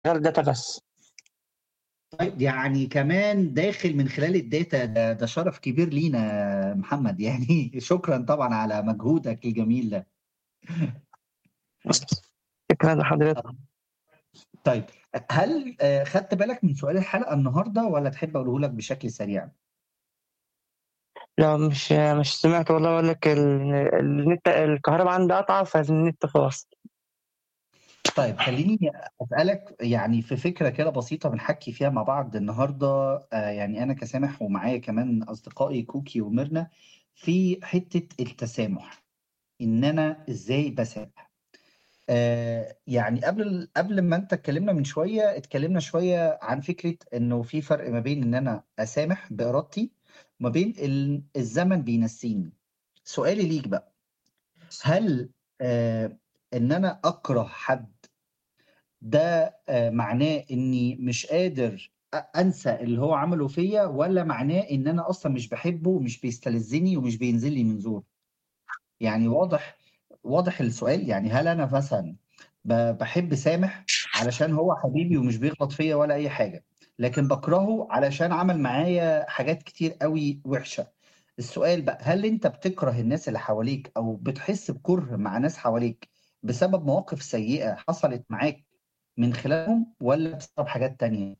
شغال داتا بس طيب يعني كمان داخل من خلال الداتا ده, ده شرف كبير لينا يا محمد يعني شكرا طبعا على مجهودك الجميل ده شكرا لحضرتك طيب هل آه، خدت بالك من سؤال الحلقة النهاردة ولا تحب أقوله لك بشكل سريع؟ لا مش مش سمعت والله أقول لك ال- النت الكهرباء عندي قطعة فالنت فاصل طيب خليني أسألك يعني في فكرة كده بسيطة بنحكي فيها مع بعض النهاردة آه، يعني أنا كسامح ومعايا كمان أصدقائي كوكي وميرنا في حتة التسامح إن أنا إزاي بسامح آه، يعني قبل قبل ما انت اتكلمنا من شويه اتكلمنا شويه عن فكره انه في فرق ما بين ان انا اسامح بارادتي وما بين ال- الزمن بينسيني سؤالي ليك بقى هل آه ان انا اكره حد ده آه معناه اني مش قادر أ- انسى اللي هو عمله فيا ولا معناه ان انا اصلا مش بحبه ومش بيستلذني ومش بينزل لي من زور يعني واضح واضح السؤال يعني هل انا مثلا ب- بحب سامح علشان هو حبيبي ومش بيغلط فيا ولا اي حاجه لكن بكرهه علشان عمل معايا حاجات كتير قوي وحشه السؤال بقى هل انت بتكره الناس اللي حواليك او بتحس بكره مع ناس حواليك بسبب مواقف سيئه حصلت معاك من خلالهم ولا بسبب حاجات تانية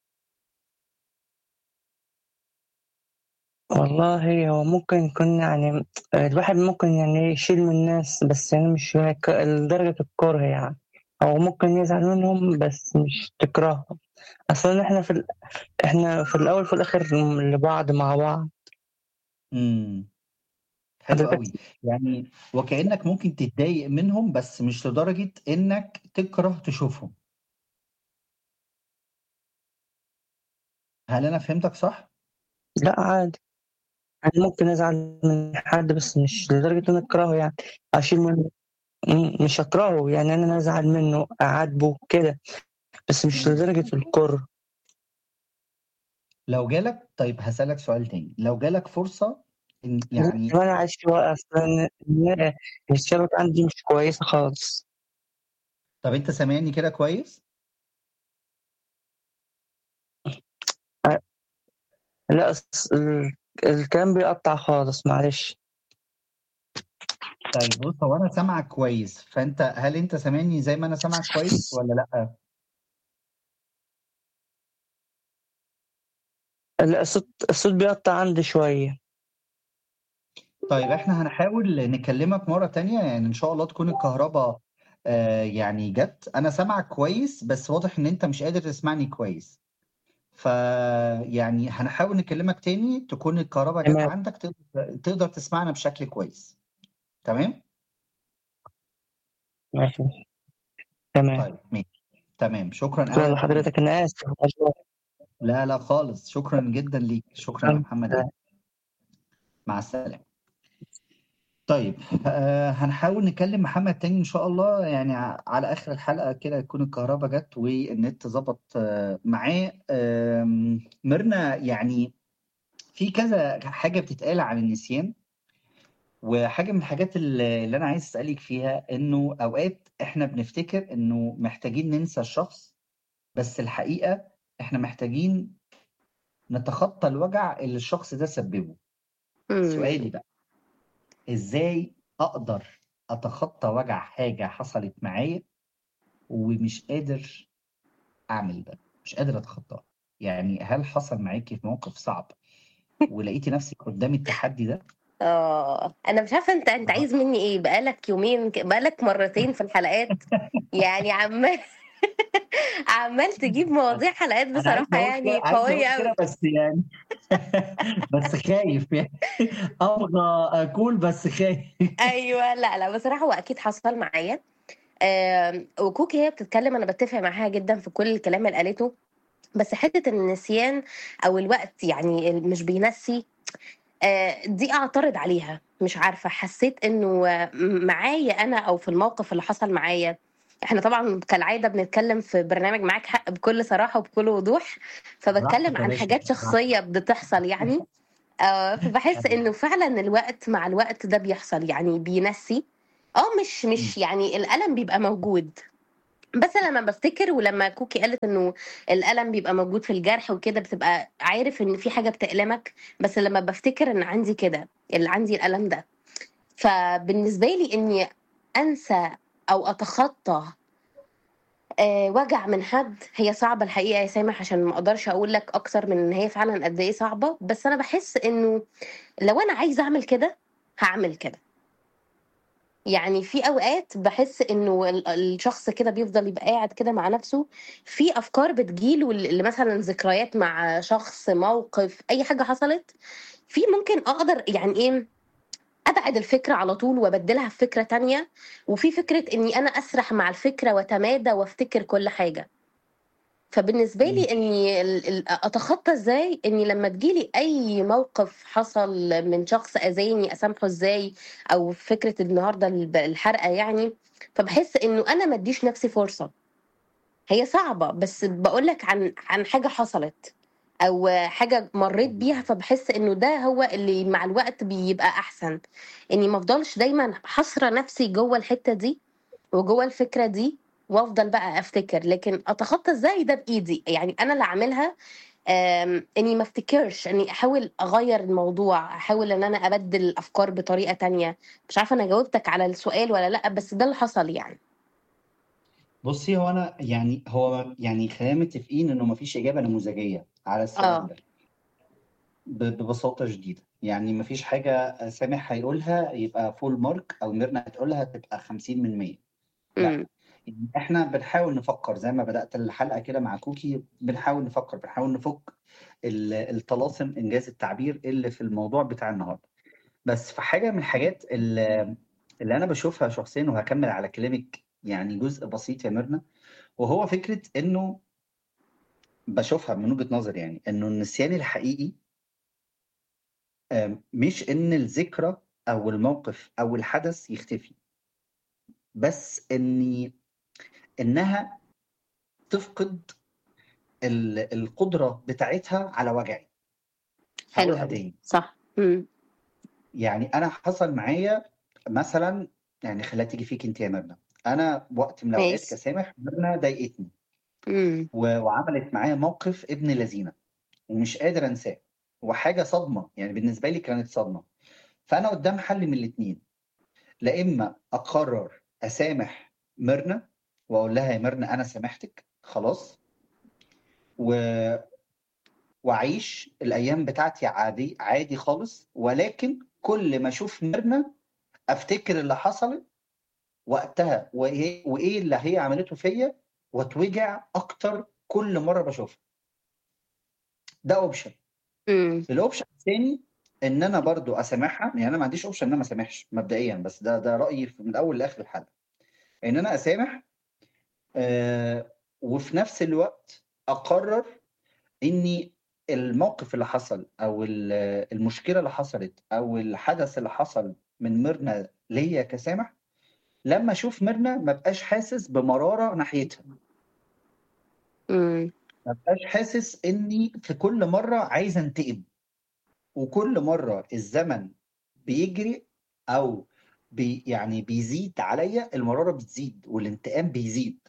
والله هو ممكن يكون يعني الواحد ممكن يعني يشيل من الناس بس يعني مش هيك- لدرجة الكره يعني أو ممكن يزعل منهم بس مش تكرههم أصلا إحنا في ال... إحنا في الأول في الآخر لبعض مع بعض امم حلو حضرتك قوي يعني وكأنك ممكن تتضايق منهم بس مش لدرجة انك تكره تشوفهم هل انا فهمتك صح؟ لا عادي أنا ممكن أزعل من حد بس مش لدرجة إن أكرهه يعني أشيل منه م- مش أكرهه يعني أنا أزعل منه أعاتبه كده بس مش مم. لدرجة الكره لو جالك طيب هسألك سؤال تاني لو جالك فرصة إن يعني وأنا عايش في وقت أصلا إن الشبكة عندي مش كويسة خالص طب انت سامعني كده كويس؟ لا الس- ال- الكلام بيقطع خالص معلش طيب بص هو انا سامعك كويس فانت هل انت سامعني زي ما انا سامعك كويس ولا لا؟ لا الصوت الصوت بيقطع عندي شوية طيب احنا هنحاول نكلمك مرة تانية يعني ان شاء الله تكون الكهرباء آه يعني جت انا سامعك كويس بس واضح ان انت مش قادر تسمعني كويس فيعني هنحاول نكلمك تاني تكون الكهرباء جت تمام عندك تقدر تقدر تسمعنا بشكل كويس تمام؟ ماشي تمام طيب ماشي تمام شكرا شكرا قوي لحضرتك أنا آسف لا لا خالص شكرا جدا ليك شكرا يا محمد جدا مع السلامة طيب آه هنحاول نكلم محمد تاني ان شاء الله يعني ع- على اخر الحلقة كده تكون الكهرباء جت والنت ظبط آه معاه آم، ميرنا يعني في كذا حاجة بتتقال عن النسيان وحاجة من الحاجات اللي اللي انا عايز اسألك فيها انه اوقات احنا بنفتكر انه محتاجين ننسى الشخص بس الحقيقة احنا محتاجين نتخطى الوجع اللي الشخص ده سببه مم. سؤالي بقى ازاي اقدر اتخطى وجع حاجة حصلت معايا ومش قادر اعمل ده مش قادر اتخطاه يعني هل حصل معاكي في موقف صعب ولقيتي نفسك قدام التحدي ده اه انا مش عارفه انت انت عايز مني ايه بقالك يومين ك- بقالك مرتين في الحلقات يعني عمال عمال تجيب مواضيع حلقات انا عايز بصراحه اقول يعني كده عايز قويه اقول كده قوي بس يعني بس خايف يعني ابغى اقول بس خايف ايوه لا لا بصراحه هو اكيد حصل معايا آم، وكوكي هي بتتكلم انا بتفق معاها جدا في كل الكلام اللي قالته بس حته النسيان او الوقت يعني ال- مش بينسي آه، دي اعترض عليها مش عارفه حسيت انه آه، معايا انا او في الموقف اللي حصل معايا احنا طبعا كالعاده بنتكلم في برنامج معاك حق بكل صراحه وبكل وضوح فبتكلم براحتك يا عن باشا حاجات براحتك شخصيه بتحصل يعني آه، فبحس انه فعلا الوقت مع الوقت ده بيحصل يعني بينسي اه مش مش يعني الالم بيبقى موجود بس لما بفتكر ولما كوكي قالت انه الألم بيبقى موجود في الجرح وكده بتبقى عارف ان في حاجة بتألمك بس لما بفتكر ان عندي كده اللي عندي الألم ده فبالنسبة لي اني انسى او اتخطى آه، وجع من حد هي صعبة الحقيقة يا سامح عشان ما اقدرش اقول لك اكتر من ان هي فعلا قد ايه صعبة بس انا بحس انه لو انا عايزة اعمل كده هعمل كده يعني في اوقات بحس انه ال- الشخص كده بيفضل يبقى قاعد كده مع نفسه في افكار بتجيله اللي مثلا ذكريات مع شخص موقف اي حاجة حصلت في ممكن اقدر يعني ايه ابعد الفكره على طول وابدلها في فكره تانية وفي فكره اني انا اسرح مع الفكره واتمادى وافتكر كل حاجه فبالنسبه مم. لي اني ال- ال- اتخطى ازاي اني لما تجيلي اي موقف حصل من شخص اذاني اسامحه ازاي او فكره النهارده الب- الحرقه يعني فبحس انه انا ما اديش نفسي فرصه هي صعبه بس بقولك عن عن حاجه حصلت او حاجه مريت بيها فبحس انه ده هو اللي مع الوقت بيبقى احسن اني ما افضلش دايما حاصره نفسي جوه الحته دي وجوه الفكره دي وافضل بقى افتكر لكن اتخطى ازاي ده بايدي يعني انا اللي اعملها آم، اني ما افتكرش اني احاول اغير الموضوع احاول ان انا ابدل الافكار بطريقه تانية مش عارفه انا جاوبتك على السؤال ولا لا بس ده اللي حصل يعني بصي هو انا يعني هو يعني خلينا متفقين انه مفيش اجابه نموذجيه على السؤال اه ده ب- ببساطه شديده يعني مفيش حاجه سامح هيقولها يبقى فول مارك او ميرنا هتقولها تبقى 50 من 100 لا امم يعني احنا بنحاول نفكر زي ما بدات الحلقه كده مع كوكي بنحاول نفكر بنحاول نفك ال- الطلاسم انجاز التعبير اللي في الموضوع بتاع النهارده بس في حاجه من الحاجات اللي, اللي انا بشوفها شخصيا وهكمل على كلامك يعني جزء بسيط يا ميرنا وهو فكره انه بشوفها من وجهة نظري يعني انه النسيان الحقيقي آم، مش ان الذكرى او الموقف او الحدث يختفي بس اني انها تفقد ال- القدرة بتاعتها على وجعي حلو هقولها قوي تاني صح امم يعني انا حصل معايا مثلا يعني خليها تيجي فيك انت يا ميرنا انا وقت من الاوقات ماشي كسامح ميرنا ضايقتني امم و- وعملت معايا موقف ابن لذينه ومش قادر انساه وحاجه صدمه يعني بالنسبه لي كانت صدمه فانا قدام حل من الاثنين لا اما اقرر اسامح ميرنا واقول لها يا ميرنا انا سامحتك خلاص و... واعيش الايام بتاعتي عادي عادي خالص ولكن كل ما اشوف ميرنا افتكر اللي حصل وقتها وايه وايه اللي هي عملته فيا واتوجع اكتر كل مره بشوفها ده اوبشن امم الاوبشن الثاني ان انا برضو اسامحها يعني انا ما عنديش اوبشن ان انا ما اسامحش مبدئيا بس ده ده رايي من الاول لاخر الحلقه ان انا اسامح آه وفي نفس الوقت اقرر اني الموقف اللي حصل او ال- المشكله اللي حصلت او الحدث اللي حصل من ميرنا ليا كسامح لما اشوف ميرنا ما بقاش حاسس بمراره ناحيتها امم ما بقاش حاسس اني في كل مره عايز انتقم وكل مره الزمن بيجري او بي يعني بيزيد عليا المراره بتزيد والانتقام بيزيد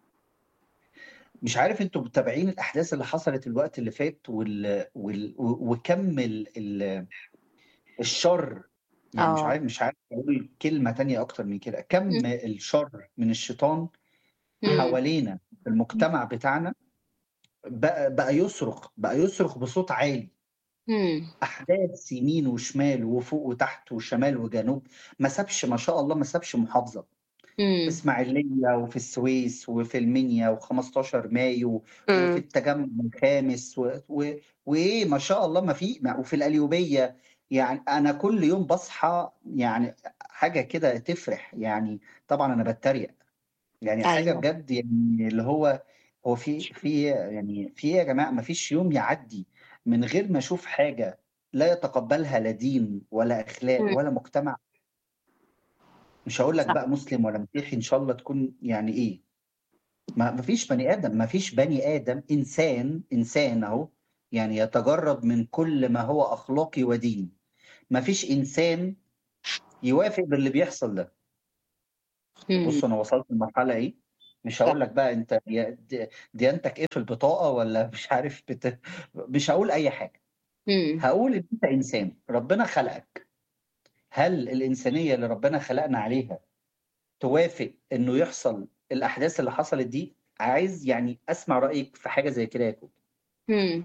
مش عارف انتوا متابعين الاحداث اللي حصلت الوقت اللي فات وال... وال... وكم ال... ال... الشر يعني مش اه عارف مش عارف اقول كلمه تانية اكتر من كده كم الشر من الشيطان امم حوالينا في المجتمع بتاعنا بقى بقى يصرخ بقى يصرخ بصوت عالي امم احداث يمين وشمال وفوق وتحت وشمال وجنوب ما سابش ما شاء الله ما سابش محافظه في امم اسماعيليه وفي السويس وفي المنيا و15 مايو وفي امم التجمع الخامس و... و... وايه ما شاء الله ما في ما- وفي القليوبيه يعني انا كل يوم بصحى يعني حاجه كده تفرح يعني طبعا انا بتريق يعني حاجه ايوه بجد يعني اللي هو هو في في يعني في إيه يا جماعه ما فيش يوم يعدي من غير ما اشوف حاجه لا يتقبلها لا دين ولا اخلاق مم. ولا مجتمع مش هقول لك صح بقى مسلم ولا مسيحي ان شاء الله تكون يعني ايه ما ما فيش بني ادم ما فيش بني ادم انسان انسان اهو يعني يتجرد من كل ما هو اخلاقي وديني ما فيش انسان يوافق باللي بيحصل ده مم. بص انا وصلت لمرحله ايه مش صح هقول لك بقى انت دي- دي- ديانتك ايه في البطاقه ولا مش عارف بت... مش هقول اي حاجه مم. هقول ان انت انسان ربنا خلقك هل الانسانيه اللي ربنا خلقنا عليها توافق انه يحصل الاحداث اللي حصلت دي عايز يعني اسمع رايك في حاجه زي كده يا كوكي مم.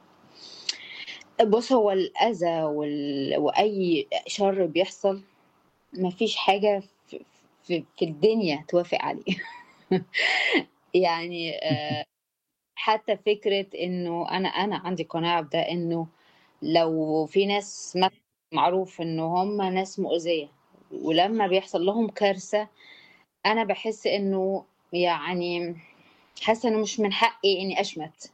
بص هو الأذى وال... وأي شر بيحصل مفيش حاجة في, في, في الدنيا توافق عليه يعني آه، حتى فكرة إنه أنا أنا عندي قناعة بده إنه لو في ناس مثلا معروف إنه هم ناس مؤذية ولما بيحصل لهم كارثة أنا بحس إنه يعني حاسة إنه مش من حقي إني أشمت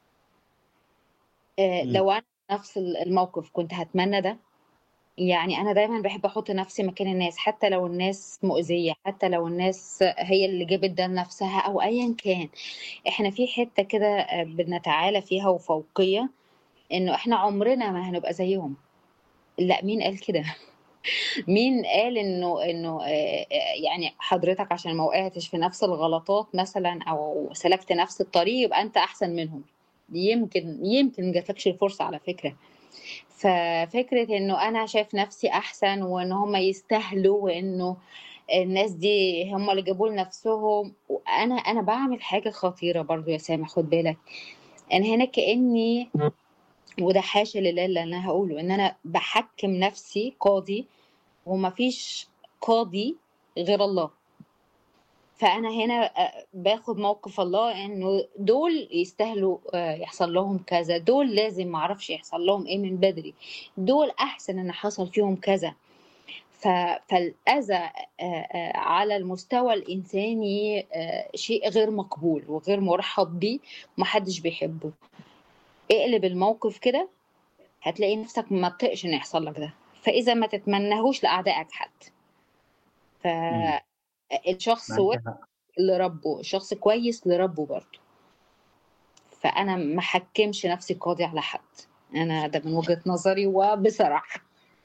آه، مم. لو أنا في نفس الموقف كنت هتمنى ده يعني أنا دايما بحب أحط نفسي مكان الناس حتى لو الناس مؤذية حتى لو الناس هي اللي جابت ده لنفسها أو أيا كان إحنا في حتة كده آه، بنتعالى فيها وفوقية إنه إحنا عمرنا ما هنبقى زيهم لا مين قال كده مين قال انه انه آه، آه، يعني حضرتك عشان ما وقعتش في نفس الغلطات مثلا او سلكت نفس الطريق يبقى انت احسن منهم يمكن يمكن ما جاتلكش الفرصه على فكره ففكره انه انا شايف نفسي احسن وان هم يستاهلوا وانه الناس دي هم اللي جابوا لنفسهم وانا انا بعمل حاجه خطيره برضو يا سامح خد بالك انا هنا كاني وده حاشا لله اللي انا هقوله ان انا بحكم نفسي قاضي ومفيش قاضي غير الله فانا هنا آه، باخد موقف الله انه دول يستاهلوا آه، يحصل لهم كذا دول لازم معرفش يحصل لهم ايه من بدري دول احسن ان حصل فيهم كذا ف- فالاذى آه، آه، على المستوى الانساني آه، شيء غير مقبول وغير مرحب بيه ومحدش بيحبه اقلب الموقف كده هتلاقي نفسك ما تطقش ان يحصل لك ده فاذا ما تتمنهوش لاعدائك حتى مم. فالشخص معاك وحش حق. لربه الشخص كويس لربه برضه فانا ما حكمش نفسي قاضي على حد انا ده من وجهة نظري وبصراحة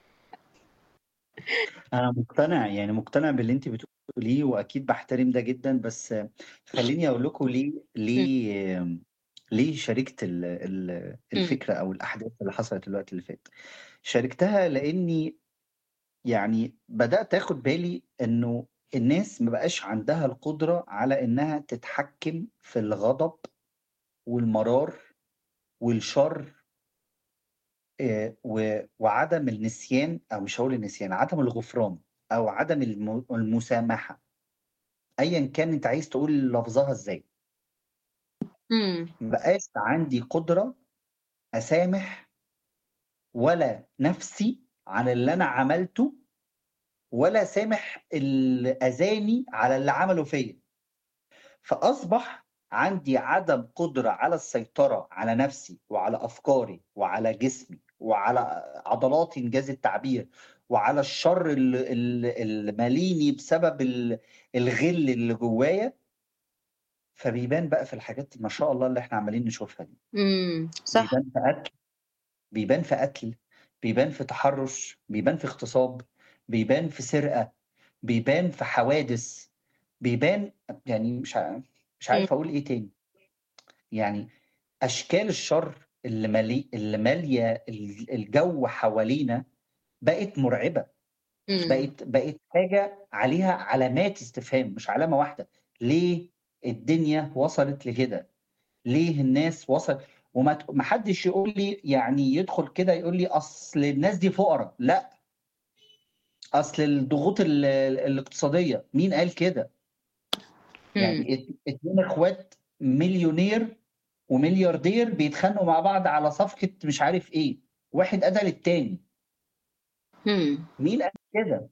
انا مقتنع يعني مقتنع باللي انت بتقوليه واكيد بحترم ده جدا بس خليني اقول لكم ليه م- ليه ليه شاركت ال- ال- م- الفكره او الاحداث اللي حصلت الوقت اللي فات شاركتها لاني يعني بدات اخد بالي انه الناس ما بقاش عندها القدره على انها تتحكم في الغضب والمرار والشر آه، و- وعدم النسيان او مش هقول النسيان عدم الغفران او عدم الم- المسامحه ايا كان انت عايز تقول لفظها ازاي م- مبقاش عندي قدره اسامح ولا نفسي على اللي انا عملته ولا سامح اللي اذاني على اللي عمله فيا فاصبح عندي عدم قدره على السيطره على نفسي وعلى افكاري وعلى جسمي وعلى عضلاتي انجاز التعبير وعلى الشر اللي, اللي اللي ماليني بسبب ال- الغل اللي جوايا فبيبان بقى في الحاجات ما شاء الله اللي احنا عمالين نشوفها دي م- صح بيبان في قتل بيبان في قتل بيبان في تحرش بيبان في اغتصاب بيبان في سرقة بيبان في حوادث بيبان يعني مش ع- مش م- عارف اقول ايه تاني يعني اشكال الشر اللي مالي اللي ماليه ال- الجو حوالينا بقت مرعبة م- بقت بقت حاجة عليها علامات استفهام مش علامة واحدة ليه الدنيا وصلت لكده ليه الناس وصل وما ت- ما حدش يقول لي يعني يدخل كده يقول لي اصل الناس دي فقراء لا اصل الضغوط ال- ال- الاقتصاديه مين قال كده م- يعني ات- اتنين اخوات مليونير وملياردير بيتخانقوا مع بعض على صفقه مش عارف ايه واحد قتل التاني م- مين قال كده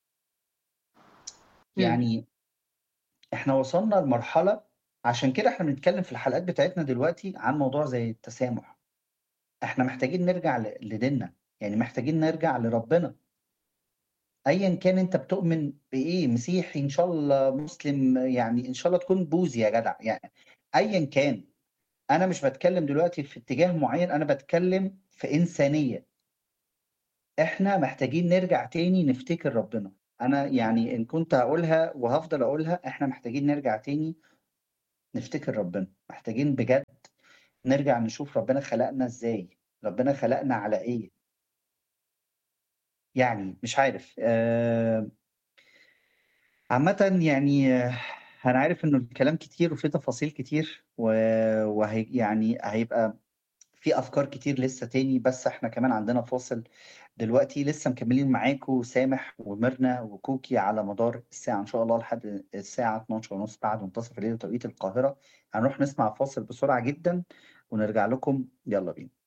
م- يعني احنا وصلنا لمرحله عشان كده احنا بنتكلم في الحلقات بتاعتنا دلوقتي عن موضوع زي التسامح احنا محتاجين نرجع ل- لديننا يعني محتاجين نرجع لربنا ايا كان انت بتؤمن بايه مسيحي ان شاء الله مسلم يعني ان شاء الله تكون بوذي يا جدع يعني ايا كان انا مش بتكلم دلوقتي في اتجاه معين انا بتكلم في انسانيه احنا محتاجين نرجع تاني نفتكر ربنا انا يعني ان كنت هقولها وهفضل اقولها احنا محتاجين نرجع تاني نفتكر ربنا محتاجين بجد نرجع نشوف ربنا خلقنا ازاي ربنا خلقنا على ايه يعني مش عارف آه، عامة يعني آه، أنا عارف إنه الكلام كتير وفيه تفاصيل كتير و- وهي يعني هيبقى في أفكار كتير لسه تاني بس إحنا كمان عندنا فاصل دلوقتي لسه مكملين معاكم سامح وميرنا وكوكي على مدار الساعة إن شاء الله لحد الساعة 12 ونص بعد منتصف الليل بتوقيت القاهرة هنروح نسمع فاصل بسرعة جدا ونرجع لكم يلا بينا